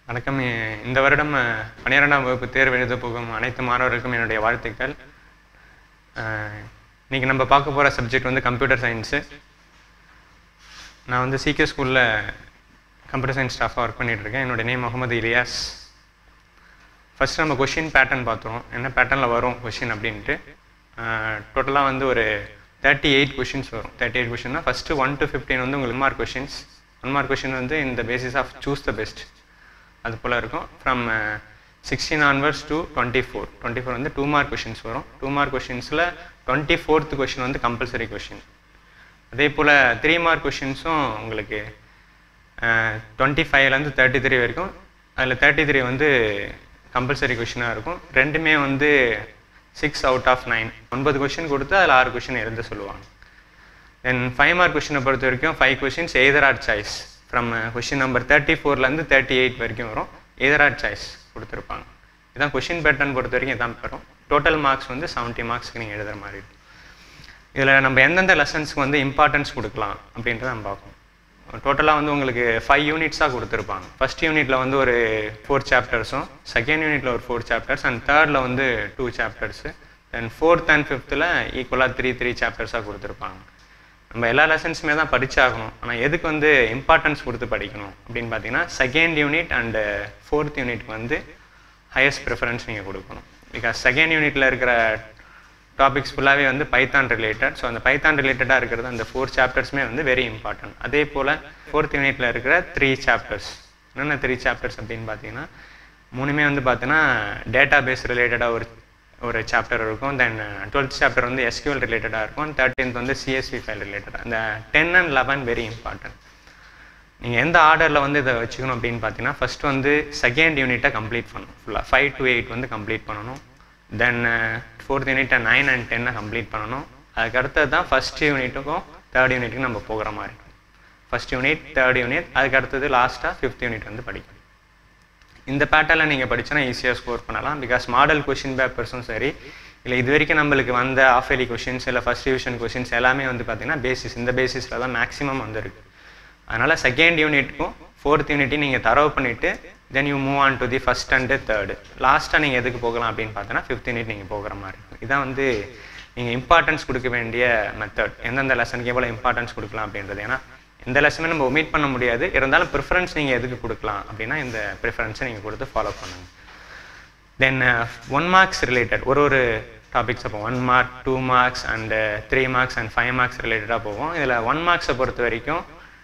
வணக்கம் இ- இந்த வருடம் அஹ், பன்னிரெண்டாம் வகுப்பு தேர்வு எழுத போகும் அனைத்து மாணவர்களுக்கும் என்னுடைய வாழ்த்துக்கள் அஹ், இன்னைக்கு நம்ம பார்க்க போகிற சப்ஜெக்ட் வந்து கம்ப்யூட்டர் சயின்ஸு நான் வந்து சிகே ஸ்கூலில் கம்ப்யூட்டர் சயின்ஸ் ஸ்டாஃபாக ஒர்க் பண்ணிட்டு இருக்கேன் என்னோட நேம் முகமது இலியாஸ் ஃபர்ஸ்ட் நம்ம கொஷின் பேட்டர்ன் பார்த்தோம் என்ன பேட்டர்னில் வரும் கொஷின் அப்படின்ட்டு டோட்டலாக வந்து ஒரு தேர்ட்டி எயிட் கொஷின்ஸ் வரும் தேர்ட்டி எயிட் கொஷின்னா ஃபஸ்ட்டு ஒன் டு ஃபிஃப்டீன் வந்து உங்களுக்கு mark questions one mark question வந்து இந்த basis of choose the best அது போல் இருக்கும் from sixteen onwards to twenty four twenty four வந்து டூ மார்க் கொஷின்ஸ் வரும் டூ மார்க் கொஷின்ஸில் டுவெண்ட்டி ஃபோர்த் கொஷின் வந்து கம்பல்சரி கொஷின் அதே போல் த்ரீ மார்க் கொஷின்ஸும் உங்களுக்கு டுவெண்ட்டி ஃபைவ்லேருந்து தேர்ட்டி த்ரீ வரைக்கும் அதில் தேர்ட்டி த்ரீ வந்து கம்பல்சரி கொஷினாக இருக்கும் ரெண்டுமே வந்து சிக்ஸ் அவுட் ஆஃப் நைன் ஒன்பது கொஷின் கொடுத்து அதில் ஆறு கொஷின் எழுத சொல்லுவாங்க தென் ஃபைவ் மார்க் கொஷினை பொறுத்த வரைக்கும் five questions either or choice from question number thirty ஃபோர்லேருந்து தேர்ட்டி எயிட் வரைக்கும் வரும் எய்தர் ஆர் சாய்ஸ் கொடுத்துருப்பாங்க இதான் கொஷின் பேட்டர்ன் பொறுத்த வரைக்கும் இதான் வரும் டோட்டல் மார்க்ஸ் வந்து செவன்ட்டி மார்க்ஸ்க்கு நீங்கள் எழுதுகிற மாதிரி இருக்கும் இதில் நம்ம எந்தெந்த லெசன்ஸ்க்கு வந்து இம்பார்ட்டன்ஸ் கொடுக்கலாம் அப்படின்றத நம்ம பார்ப்போம் டோட்டலாக வந்து உங்களுக்கு ஃபைவ் யூனிட்ஸாக கொடுத்துருப்பாங்க ஃபர்ஸ்ட் யூனிட்டில் வந்து ஒரு ஃபோர் சாப்டர்ஸும் செகண்ட் யூனிட்டில் ஒரு ஃபோர் சாப்டர்ஸ் அண்ட் தேர்டில் வந்து two chapters then fourth and ஃபிஃப்த்தில் ஈக்குவலாக த்ரீ த்ரீ சாப்டர்ஸாக கொடுத்துருப்பாங்க நம்ம எல்லா லெசன்ஸுமே தான் படிச்சாகணும் ஆனால் எதுக்கு வந்து இம்பார்ட்டன்ஸ் கொடுத்து படிக்கணும் அப்படின்னு பார்த்தீங்கன்னா செகண்ட் யூனிட் அண்டு ஃபோர்த் யூனிட்க்கு வந்து ஹையஸ்ட் ப்ரிஃபரன்ஸ் நீங்கள் கொடுக்கணும் பிகாஸ் செகண்ட் யூனிட்டில் இருக்கிற டாபிக்ஸ் ஃபுல்லாகவே வந்து பைத்தான் ரிலேட்டட் ஸோ அந்த பைத்தான் ரிலேட்டடாக இருக்கிறது அந்த ஃபோர் சாப்டர்ஸுமே வந்து வெரி இம்பார்ட்டன்ட் அதே போல் ஃபோர்த் யூனிட்டில் இருக்கிற த்ரீ சாப்டர்ஸ் என்னென்ன த்ரீ சாப்டர்ஸ் அப்படின்னு பார்த்தீங்கன்னா மூணுமே வந்து பார்த்தீங்கன்னா டேட்டா பேஸ் ரிலேட்டடாக ஒரு ஒரு சாப்டர் இருக்கும் தென் டுவெல்த் சாப்டர் வந்து எஸ்கியூஎல் ரிலேட்டடாக இருக்கும் தேர்ட்டீன்த் வந்து சிஎஸ்வி ஃபைல் ரிலேட்டடாக அந்த ten and eleven very important நீங்கள் எந்த ஆர்டரில் வந்து இதை வச்சுக்கணும் அப்படின்னு பார்த்தீங்கன்னா ஃபர்ஸ்ட் வந்து செகண்ட் யூனிட்டை கம்ப்ளீட் பண்ணணும் ஃபுல்லாக ஃபைவ் டு எயிட் வந்து கம்ப்ளீட் பண்ணணும் தென் ஃபோர்த் யூனிட்டை நைன் அண்ட் டென்னை கம்ப்ளீட் பண்ணணும் அதுக்கு அடுத்தது தான் ஃபஸ்ட் யூனிட்டுக்கும் தேர்ட் யூனிட்டுக்கும் நம்ம போகிற மாதிரி இருக்கும் ஃபர்ஸ்ட் யூனிட் தேர்ட் யூனிட் அதுக்கு அடுத்தது லாஸ்ட்டாக ஃபிஃப்த் யூனிட் வந்து படிக்கணும் இந்த பேட்டர்னில் நீங்கள் படிச்சனா ஈஸியாக ஸ்கோர் பண்ணலாம் பிகாஸ் மாடல் கொஷின் பேப்பர்ஸும் சரி இல்லை இது வரைக்கும் நம்மளுக்கு வந்த ஆஃப் எலி கொஷின்ஸ் இல்லை ஃபஸ்ட் டிவிஷன் கொஷின்ஸ் எல்லாமே வந்து பார்த்தீங்கன்னா பேசிஸ் இந்த பேசிஸில் தான் மேக்ஸிமம் வந்திருக்கு அதனால் செகண்ட் யூனிட்டுக்கும் ஃபோர்த் யூனிட்டையும் நீங்கள் தரவு பண்ணிவிட்டு then you move on to the first and third லாஸ்ட்டாக நீங்கள் எதுக்கு போகலாம் அப்படின்னு பார்த்தோன்னா ஃபிஃப்த் யூனிட் நீங்கள் போகிற மாதிரி இருக்கும் இதான் வந்து நீங்கள் இம்பார்ட்டன்ஸ் கொடுக்க வேண்டிய மெத்தட் எந்தெந்த லெசனுக்கு எவ்வளோ இம்பார்ட்டன்ஸ் கொடுக்கலாம் அப்படின்றது ஏன்னா எந்த லெசனுமே நம்ம ஒமிட் பண்ண முடியாது இருந்தாலும் ப்ரிஃபரன்ஸ் நீங்கள் எதுக்கு கொடுக்கலாம் அப்படின்னா இந்த ப்ரிஃபரன்ஸை நீங்கள் கொடுத்து ஃபாலோ பண்ணுங்கள் தென் ஒன் மார்க்ஸ் ரிலேட்டட் ஒரு ஒரு டாபிக்ஸ் அப்போ one mark two marks and three marks and five marks ரிலேட்டடாக போவோம் இதில் ஒன் மார்க்ஸை பொறுத்த வரைக்கும்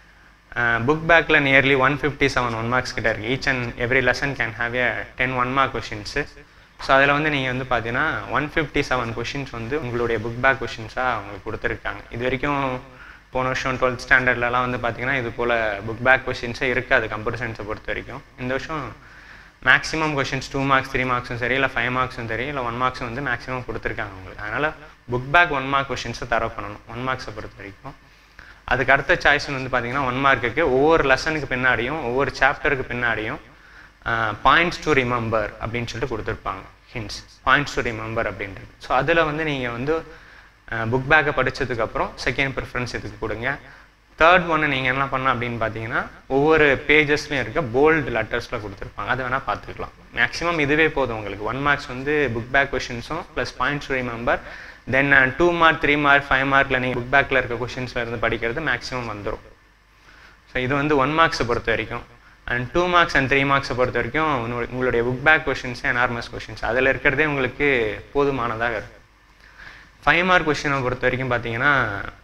புக் பேக்கில் nearly one fifty seven one marks கிட்ட இருக்குது each and every lesson can have a ten one mark questions so அதில் வந்து நீங்கள் வந்து பார்த்தீங்கன்னா ஒன் ஃபிஃப்டி செவன் கொஷின்ஸ் வந்து உங்களுடைய புக் பேக் கொஷின்ஸாக உங்களுக்கு கொடுத்துருக்காங்க இது வரைக்கும் போன வருஷம் டுவெல்த் ஸ்டாண்டர்ட்லலாம் வந்து பார்த்தீங்கன்னா இது போல் புக் பேக் கொஷின்ஸே இருக்காது கம்ப்யூட்டர் சயின்ஸை பொறுத்த வரைக்கும் இந்த வருஷம் maximum questions two marks three மார்க்ஸும் சரி இல்லை ஃபைவ் மார்க்ஸும் சரி இல்லை ஒன் மார்க்ஸும் வந்து மேக்ஸிமம் கொடுத்துருக்காங்க உங்களுக்கு அதனால் புக் பேக் ஒன் மார்க் கொஷின்ஸை தரவு பண்ணணும் ஒன் மார்க்ஸை பொறுத்த வரைக்கும் அதுக்கு அடுத்த சாய்ஸ் வந்து பார்த்தீங்கன்னா ஒன் மார்க்குக்கு ஒவ்வொரு லெசனுக்கு பின்னாடியும் ஒவ்வொரு சாப்டருக்கு பின்னாடியும் பாயிண்ட்ஸ் டு ரிமெம்பர் அப்படின்னு சொல்லிட்டு கொடுத்துருப்பாங்க ஹிண்ட்ஸ் பாயிண்ட்ஸ் டு ரிமெம்பர் அப்படின்றது ஸோ அதில் வந்து நீங்கள் வந்து புக் பேக்கை படித்ததுக்கப்புறம் செகண்ட் ப்ரிஃபரன்ஸ் இதுக்கு கொடுங்க தேர்ட் ஒன்று நீங்கள் என்ன பண்ணலாம் அப்படின்னு பார்த்தீங்கன்னா ஒவ்வொரு பேஜஸ்லையும் இருக்க போல்டு லெட்டர்ஸில் கொடுத்துருப்பாங்க அதை வேணால் பார்த்துக்கலாம் மேக்ஸிமம் இதுவே போதும் உங்களுக்கு ஒன் மார்க்ஸ் வந்து புக் பேக் கொஷின்ஸும் plus points to remember then two mark three mark five மார்க்கில் நீங்கள் புக் பேக்கில் இருக்க கொஷின்ஸில் இருந்து படிக்கிறது மேக்ஸிமம் வந்துடும் ஸோ இது வந்து ஒன் மார்க்ஸை பொறுத்த வரைக்கும் and two marks and three மார்க்ஸை பொறுத்த வரைக்கும் உங்களுடைய book back questions enormous questions அதில் இருக்கிறதே உங்களுக்கு போதுமானதாக இருக்கும் ஃபைவ் மார்க் கொஷினை பொறுத்த வரைக்கும் பார்த்தீங்கன்னா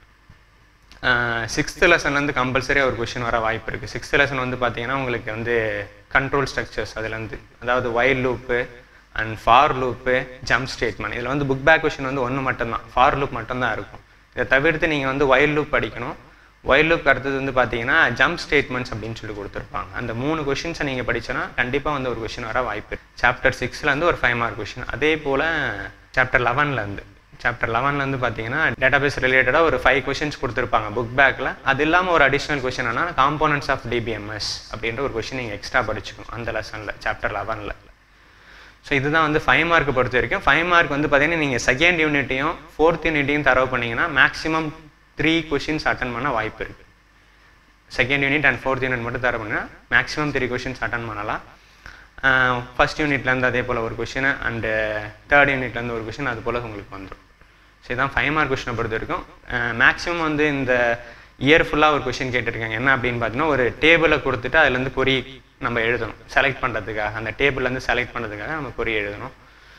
சிக்ஸ்த்து லெசன்லேருந்து கம்பல்சரியாக ஒரு கொஷின் வர வாய்ப்பு இருக்குது சிக்ஸ்த்து லெசன் வந்து பார்த்தீங்கன்னா உங்களுக்கு வந்து கண்ட்ரோல் ஸ்ட்ரக்சர்ஸ் அதுலேருந்து அதாவது while loop and for loop jump statement இதில் வந்து புக் பேக் கொஷின் வந்து ஒன்று மட்டும்தான் ஃபார் லூப் மட்டும்தான் இருக்கும் இதை தவிர்த்து நீங்கள் வந்து வைல் லூப் படிக்கணும் வைல் லூப் அடுத்தது வந்து பார்த்தீங்கன்னா ஜம்ப் ஸ்டேட்மெண்ட்ஸ் அப்படின்னு சொல்லி கொடுத்துருப்பாங்க அந்த மூணு கொஷின்ஸை நீங்கள் படிச்சோன்னா கண்டிப்பாக வந்து ஒரு கொஷின் வர வாய்ப்பு சாப்டர் சிக்ஸ்லேருந்து ஒரு ஃபைவ் மார்க் கொஷின் அதே போல் சாப்டர் லெவன்லேருந்து சாப்டர் லெவன்லேருந்து பார்த்தீங்கன்னா டேட்டாபேஸ் ரிலேட்டடாக ஒரு ஃபைவ் கொஷின்ஸ் கொடுத்துருப்பாங்க புக் பேக்கில் அது இல்லாமல் ஒரு அடிஷ்னல் கொஷின் என்ன காம்போனன்ட்ஸ் ஆஃப் டிபிஎம்எஸ் அப்படின்ற ஒரு கொஷின் நீங்கள் எக்ஸ்ட்ரா படிச்சுக்கணும் அந்த லெசனில் சாப்டர் லெவனில் ஸோ இதுதான் வந்து ஃபைவ் மார்க் பொறுத்த வரைக்கும் ஃபைவ் மார்க் வந்து பார்த்தீங்கன்னா நீங்கள் செகண்ட் யூனிட்டையும் ஃபோர்த் யூனிட்டையும் தரவு பண்ணீங்கன்னா மேக்ஸிமம் த்ரீ கொஷின்ஸ் அட்டன் பண்ண வாய்ப்பு இருக்குது second unit and fourth unit மட்டும் தர பண்ணால் மேக்ஸிமம் த்ரீ கொஷின்ஸ் அட்டன் பண்ணலாம் ஃபஸ்ட் யூனிட்லேருந்து அதே போல் ஒரு கொஷின் அண்டு தேர்ட் யூனிட்லேருந்து ஒரு கொஷின் அது போல் உங்களுக்கு வந்துடும் ஸோ இதான் ஃபைவ் மார்க் கொஷினை பொறுத்த வரைக்கும் மேக்ஸிமம் வந்து இந்த இயர் ஃபுல்லாக ஒரு கொஷின் கேட்டிருக்காங்க என்ன அப்படின்னு பார்த்தீங்கன்னா ஒரு டேபிளை கொடுத்துட்டு அதுலேருந்து கொரி நம்ம எழுதணும் செலக்ட் பண்ணுறதுக்காக அந்த டேபிள்லேருந்து செலக்ட் பண்ணுறதுக்காக நம்ம கொரி எழுதணும்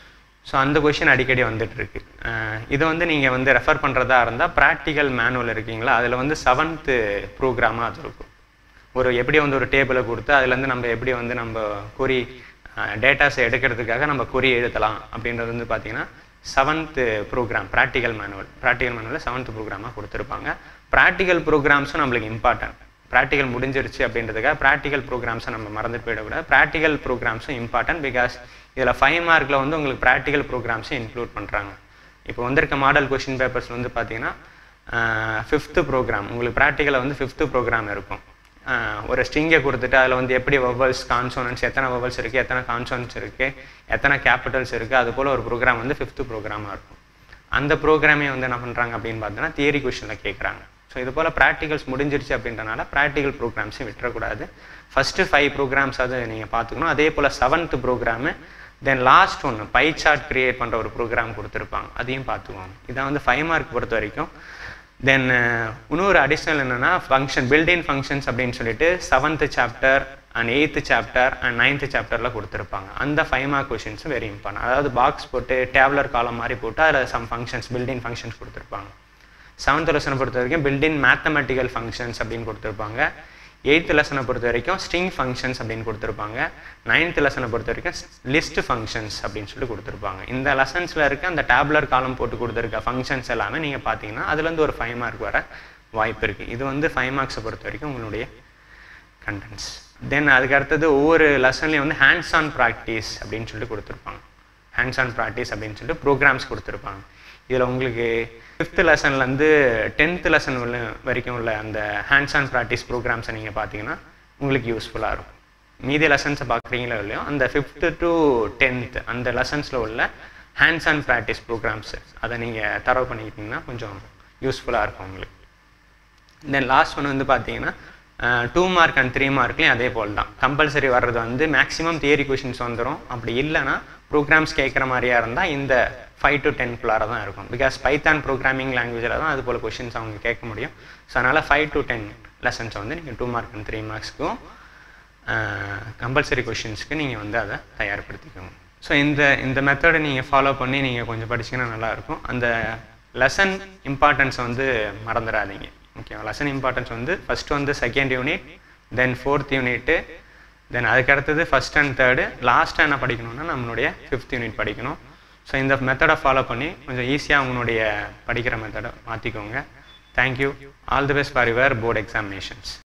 ஸோ அந்த கொஷின் அடிக்கடி வந்துட்டு இருக்கு அஹ் இதை வந்து நீங்கள் வந்து ரெஃபர் பண்ணுறதா இருந்தால் ப்ராக்டிக்கல் மேனுவல் இருக்கீங்களா அதில் வந்து செவன்த்து ப்ரோக்ராமாக அது இருக்கும் ஒரு எப்படி வந்து ஒரு டேபிளை கொடுத்து அதுலேருந்து நம்ம எப்படி வந்து நம்ம குறி டேட்டாஸை எடுக்கிறதுக்காக நம்ம குறி எழுதலாம் அப்படின்றது வந்து பார்த்தீங்கன்னா seventh program practical manual practical மேனுவலில் செவன்த் ப்ரோக்ராமாக கொடுத்துருப்பாங்க ப்ராக்டிக்கல் ப்ரோக்ராம்ஸும் நம்மளுக்கு இம்பார்ட்டன்ட் ப்ராக்டிக்கல் முடிஞ்சிருச்சு அப்படின்றதுக்காக ப்ராக்டிக்கல் ப்ரோக்ராம்ஸை நம்ம மறந்துட்டு போயிடக்கூடாது ப்ராக்டிக்கல் ப்ரோக்ராம்ஸும் இம்பார்ட்டன்ட் பிகாஸ் இதில் ஃபைவ் மார்க்கில் வந்து உங்களுக்கு ப்ராக்டிக்கல் ப்ரோக்ராம்ஸும் இன்க்ளூட் பண்ணுறாங்க இப்போ வந்திருக்க மாடல் கொஷின் பேப்பர்ஸ் வந்து பார்த்தீங்கன்னா ஃபிஃப்த்து ப்ரோக்ராம் உங்களுக்கு ப்ராக்டிக்கலில் வந்து ஃபிஃப்த்து ப்ரோக்ராம் இருக்கும் ஆஹ் ஒரு ஸ்ட்ரிங்கை கொடுத்துட்டு அதில் வந்து எப்படி வவல்ஸ் கான்சோனன்ஸ் எத்தனை வவல்ஸ் இருக்குது எத்தனை கான்சோனன்ஸ் இருக்குது எத்தனை கேபிட்டல்ஸ் இருக்குது அது போல் ஒரு ப்ரோக்ராம் வந்து ஃபிஃப்த்து ப்ரோக்ராமாக இருக்கும் அந்த ப்ரோக்ராமே வந்து என்ன பண்ணுறாங்க அப்படின்னு பார்த்தோன்னா தியரி கொஷனில் கேட்குறாங்க ஸோ இது போல் ப்ராக்டிகல்ஸ் முடிஞ்சிருச்சு அப்படின்றனால ப்ராக்டிக்கல் ப்ரோக்ராம்ஸையும் விட்டுறக்கூடாது ஃபஸ்ட்டு ஃபைவ் ப்ரோக்ராம்ஸ் அது நீங்கள் பார்த்துக்கணும் அதே போல் செவன்த் ப்ரோக்ராமு தென் லாஸ்ட் ஒன்று பை சார்ட் கிரியேட் பண்ணுற ஒரு ப்ரோக்ராம் கொடுத்துருப்பாங்க அதையும் பார்த்துக்கோங்க இதான் வந்து ஃபைவ் மார்க் பொறுத்த வரைக்கும் தென் இன்னொரு அடிஷ்னல் என்னென்னா ஃபங்க்ஷன் பில்டிங் ஃபங்க்ஷன்ஸ் அப்படின்னு சொல்லிட்டு seventh chapter and eighth chapter and ninth சாப்டரில் கொடுத்துருப்பாங்க அந்த ஃபைவ் மார்க் கொஷின்ஸும் வெரி இம்பார்ட்டன்ட் அதாவது பாக்ஸ் போட்டு டேப்லர் காலம் மாதிரி போட்டு அதில் சம் ஃபங்க்ஷன்ஸ் பில்டிங் ஃபங்க்ஷன்ஸ் கொடுத்துருப்பாங்க செவன்த் லெசனை பொறுத்த வரைக்கும் பில்டிங் மேத்தமெட்டிக்கல் ஃபங்க்ஷன்ஸ் அப்படின்னு கொடுத்துருப்பாங்க எயித்து லெசனை பொறுத்த வரைக்கும் ஸ்ட்ரிங் ஃபங்க்ஷன்ஸ் அப்படின்னு கொடுத்துருப்பாங்க நைன்த் லெசனை பொறுத்த வரைக்கும் லிஸ்ட் ஃபங்க்ஷன்ஸ் அப்படின்னு சொல்லி கொடுத்துருப்பாங்க இந்த லெசன்ஸில் இருக்க அந்த டேப்லர் காலம் போட்டு கொடுத்துருக்க ஃபங்க்ஷன்ஸ் எல்லாமே நீங்கள் பார்த்தீங்கன்னா அதுலேருந்து ஒரு ஃபைவ் மார்க் வர வாய்ப்பு இருக்குது இது வந்து ஃபைவ் மார்க்ஸை பொறுத்த வரைக்கும் உங்களுடைய கண்டென்ட்ஸ் தென் அதுக்கு அடுத்தது ஒவ்வொரு லெசன்லேயும் வந்து ஹேண்ட்ஸ் ஆன் ப்ராக்டிஸ் அப்படின்னு சொல்லிட்டு கொடுத்துருப்பாங்க ஹேண்ட்ஸ் ஆன் ப்ராக்டிஸ் அப்படின்னு சொல்லிட்டு ப்ரோக்ராம்ஸ் கொடுத்துருப்பாங்க இதில் உங்களுக்கு ஃபிஃப்த் லெசன்லேருந்து டென்த் லெசன் உள்ள வரைக்கும் உள்ள அந்த ஹேண்ட்ஸ் ஆன் ப்ராக்டிஸ் ப்ரோக்ராம்ஸை நீங்கள் பார்த்தீங்கன்னா உங்களுக்கு யூஸ்ஃபுல்லாக இருக்கும் மீதி லெசன்ஸை பார்க்குறீங்களோ இல்லையோ அந்த ஃபிஃப்த்து டு டென்த் அந்த லெசன்ஸில் உள்ள ஹேண்ட்ஸ் ஆன் ப்ராக்டிஸ் ப்ரோக்ராம்ஸ் அதை நீங்கள் தரவு பண்ணிக்கிட்டிங்கன்னா கொஞ்சம் யூஸ்ஃபுல்லாக இருக்கும் உங்களுக்கு தென் லாஸ்ட் ஒன்று வந்து பார்த்தீங்கன்னா டூ மார்க் அண்ட் த்ரீ மார்க்லேயும் அதே போல் தான் கம்பல்சரி வர்றது வந்து மேக்ஸிமம் தியரி கொஷின்ஸ் வந்துடும் அப்படி இல்லைன்னா ப்ரோக்ராம்ஸ் கேட்குற மாதிரியா இருந்தால் இந்த ஃபைவ் டு டென்குள்ளார தான் இருக்கும் பிகாஸ் பைத்தான் ப்ரோக்ராமிங் லாங்குவேஜில் தான் அது போல் கொஷின்ஸ் அவங்க கேட்க முடியும் ஸோ அதனால் ஃபைவ் டு டென் லெசன்ஸை வந்து நீங்கள் டூ மார்க் அண்ட் த்ரீ மார்க்ஸ்க்கும் கம்பல்சரி கொஷின்ஸ்க்கு நீங்கள் வந்து அதை தயார்படுத்திக்கணும் ஸோ இந்த இந்த மெத்தடை நீங்கள் ஃபாலோ பண்ணி நீங்கள் கொஞ்சம் படிச்சிங்கன்னா நல்லாயிருக்கும் அந்த லெசன் இம்பார்ட்டன்ஸை வந்து மறந்துடாதீங்க ஓகேவா லெசன் இம்பார்ட்டன்ஸ் வந்து ஃபஸ்ட்டு வந்து second unit then fourth unit then அதுக்கு அடுத்தது ஃபஸ்ட் அண்ட் தேர்டு லாஸ்ட்டாக என்ன படிக்கணும்னா நம்மளுடைய ஃபிஃப்த் யூனிட் படிக்கணும் ஸோ இந்த மெத்தடை ஃபாலோ பண்ணி கொஞ்சம் ஈஸியாக உங்களுடைய படிக்கிற மெத்தடை மாற்றிக்கோங்க thank you all the best for your board examinations